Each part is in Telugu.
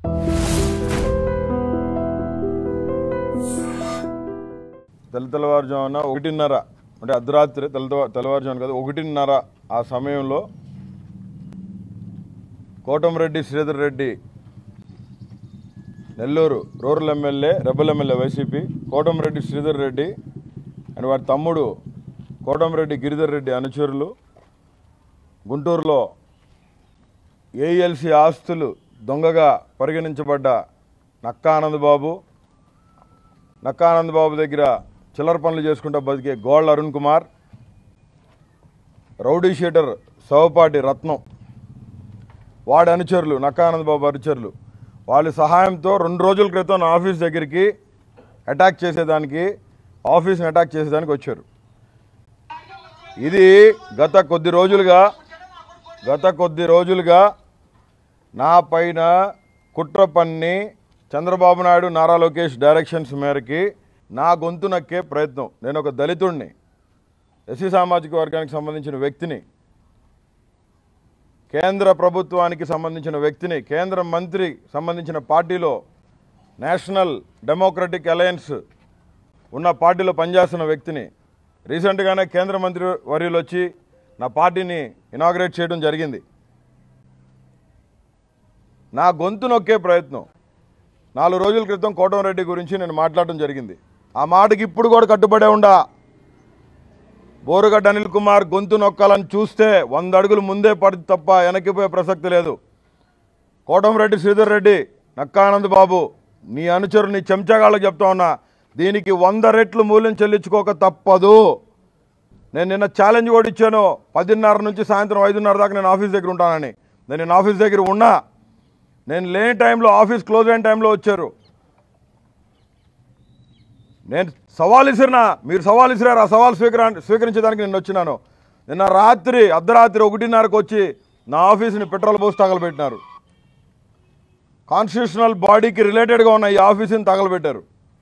తెల్ల తెల్లవారుజామున ఒకటిన్నర అంటే అర్ధరాత్రి తెల్ల తెల్లవారుజామున కాదు ఒకటిన్నర ఆ సమయంలో Kotamreddy Sridhar Reddy Nellore rural MLA rebel MLA YCP Kotamreddy Sridhar Reddy and వారి తమ్ముడు కోటంరెడ్డి గిరిధర్ రెడ్డి అనుచరులు గుంటూరులో ఏఎల్సి ఆస్తులు దొంగగా పరిగణించబడ్డ నక్కా ఆనందబాబు నక్కా ఆనందబాబు దగ్గర చిల్లర పనులు చేసుకుంటూ బతికే గోళ్ళ అరుణ్ కుమార్ రౌడీ షీటర్ సవపాటి రత్నం వాడి అనుచరులు నక్కా ఆనందబాబు అనుచరులు వాళ్ళ సహాయంతో రెండు రోజుల క్రితం నా ఆఫీస్ దగ్గరికి అటాక్ చేసేదానికి ఆఫీస్ని అటాక్ చేసేదానికి వచ్చారు ఇది గత కొద్ది రోజులుగా గత కొద్ది రోజులుగా నా పైన కుట్ర పన్ని చంద్రబాబు నాయుడు నారా లోకేష్ డైరెక్షన్స్ మేరకి నా గొంతు నక్కే ప్రయత్నం నేను ఒక దళితుడిని ఎస్సీ సామాజిక వర్గానికి సంబంధించిన వ్యక్తిని కేంద్ర ప్రభుత్వానికి సంబంధించిన వ్యక్తిని కేంద్ర మంత్రి సంబంధించిన పార్టీలో నేషనల్ డెమోక్రటిక్ అలయన్స్ ఉన్న పార్టీలో పనిచేస్తున్న వ్యక్తిని రీసెంట్గానే కేంద్ర మంత్రి వర్యులు వచ్చి నా పార్టీని ఇనాగ్రేట్ చేయడం జరిగింది నా గొంతు నొక్కే ప్రయత్నం నాలుగు రోజుల క్రితం కోటంరెడ్డి గురించి నేను మాట్లాడడం జరిగింది ఆ మాటకి ఇప్పుడు కూడా కట్టుబడే ఉండా బోరుగడ్డ అనిల్ కుమార్ గొంతు నొక్కాలని చూస్తే వంద అడుగులు ముందే పడి తప్ప వెనక్కిపోయే ప్రసక్తి లేదు కోటంరెడ్డి శ్రీధర్ రెడ్డి నక్కానంద్ బాబు నీ అనుచరు నీ చెంచాగాళ్ళకి చెప్తా ఉన్నా దీనికి వంద రెట్లు మూల్యం చెల్లించుకోక తప్పదు నేను నిన్న ఛాలెంజ్ కూడా ఇచ్చాను పదిన్నర నుంచి సాయంత్రం ఐదున్నర దాకా నేను ఆఫీస్ దగ్గర ఉంటానని నేను నిన్న ఆఫీస్ దగ్గర ఉన్నా నేను లేని టైంలో ఆఫీస్ క్లోజ్ అయిన టైంలో వచ్చారు నేను సవాల్ ఇసిరినా మీరు సవాల్ ఇసిరారు ఆ సవాల్ స్వీకర స్వీకరించడానికి నేను వచ్చినాను నిన్న రాత్రి అర్ధరాత్రి ఒకటిన్నరకు వచ్చి నా ఆఫీస్ని పెట్రోల్ పోసి తగలబెట్టినారు కాన్స్టిట్యూషనల్ బాడీకి రిలేటెడ్గా ఉన్న ఈ ఆఫీస్ని తగలబెట్టారు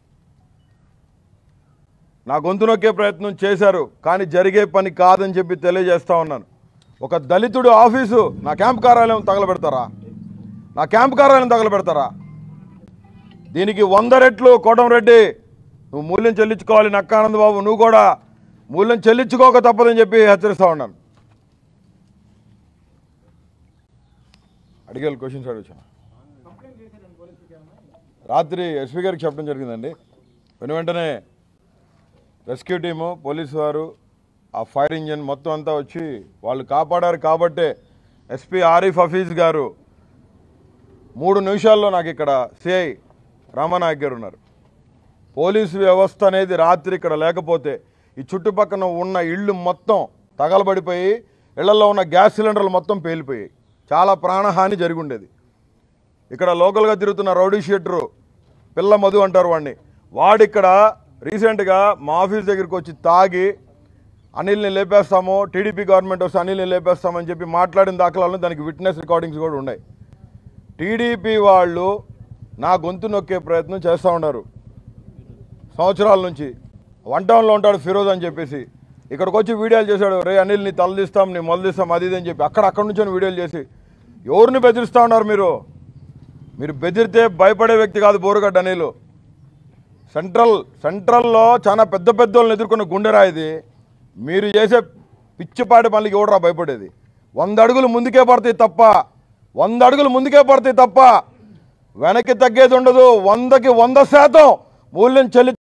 నా గొంతు నొక్కే ప్రయత్నం చేశారు కానీ జరిగే పని కాదని చెప్పి తెలియజేస్తా ఉన్నాను ఒక దళితుడు ఆఫీసు నా క్యాంప్ కార్యాలయం తగలబెడతారా నా క్యాంప్ కార్యాలయం తగలబెడతారా దీనికి వంద రెట్లు కోటంరెడ్డి నువ్వు మూల్యం చెల్లించుకోవాలి నక్కానంద బాబు నువ్వు కూడా మూల్యం చెల్లించుకోక తప్పదని చెప్పి హెచ్చరిస్తా ఉన్నాను అడిగే క్వశ్చన్స్ అడుగుతాను రాత్రి ఎస్పీ గారికి చెప్పడం జరిగిందండి వెను వెంటనే రెస్క్యూ టీము పోలీసు వారు ఆ ఫైర్ ఇంజిన్ మొత్తం అంతా వచ్చి వాళ్ళు కాపాడారు కాబట్టే ఎస్పీ ఆరిఫ్ హఫీజ్ గారు మూడు నిమిషాల్లో నాకు ఇక్కడ సిఐ రామనాయక్ గారు ఉన్నారు పోలీసు వ్యవస్థ అనేది రాత్రి ఇక్కడ లేకపోతే ఈ చుట్టుపక్కన ఉన్న ఇళ్ళు మొత్తం తగలబడిపోయి ఇళ్లలో ఉన్న గ్యాస్ సిలిండర్లు మొత్తం పేలిపోయాయి చాలా ప్రాణహాని జరిగి ఉండేది ఇక్కడ లోకల్గా తిరుగుతున్న రౌడీ షీటరు పిల్ల మధు అంటారు వాడిని వాడిక్కడ రీసెంట్గా మా ఆఫీస్ దగ్గరికి వచ్చి తాగి అనిల్ని లేపేస్తాము టీడీపీ గవర్నమెంట్ వస్తే అనిల్ని లేపేస్తామని చెప్పి మాట్లాడిన దాఖలాలను దానికి విట్నెస్ రికార్డింగ్స్ కూడా ఉన్నాయి టీడీపీ వాళ్ళు నా గొంతు నొక్కే ప్రయత్నం చేస్తూ ఉన్నారు సంవత్సరాల నుంచి వన్ టౌన్లో ఉంటాడు ఫిరోజ్ అని చెప్పేసి ఇక్కడికి వచ్చి వీడియోలు చేశాడు రే అనిల్ నీ తలదిస్తాం నీ మొదలుదిస్తాం అది ఇది అని చెప్పి అక్కడ అక్కడ నుంచి వీడియోలు చేసి ఎవరిని బెదిరిస్తూ ఉన్నారు మీరు మీరు బెదిరితే భయపడే వ్యక్తి కాదు బోరుగడ్డ అనిల్ సెంట్రల్ సెంట్రల్లో చాలా పెద్ద పెద్ద వాళ్ళని ఎదుర్కొన్న గుండెరా ఇది మీరు చేసే పిచ్చిపాటి పనులకి ఎవడరా భయపడేది వంద అడుగులు ముందుకే పడతాయి తప్ప వంద అడుగులు ముందుకే పడతాయి తప్ప వెనక్కి తగ్గేది ఉండదు వందకి వంద శాతం మూల్యం చెల్లి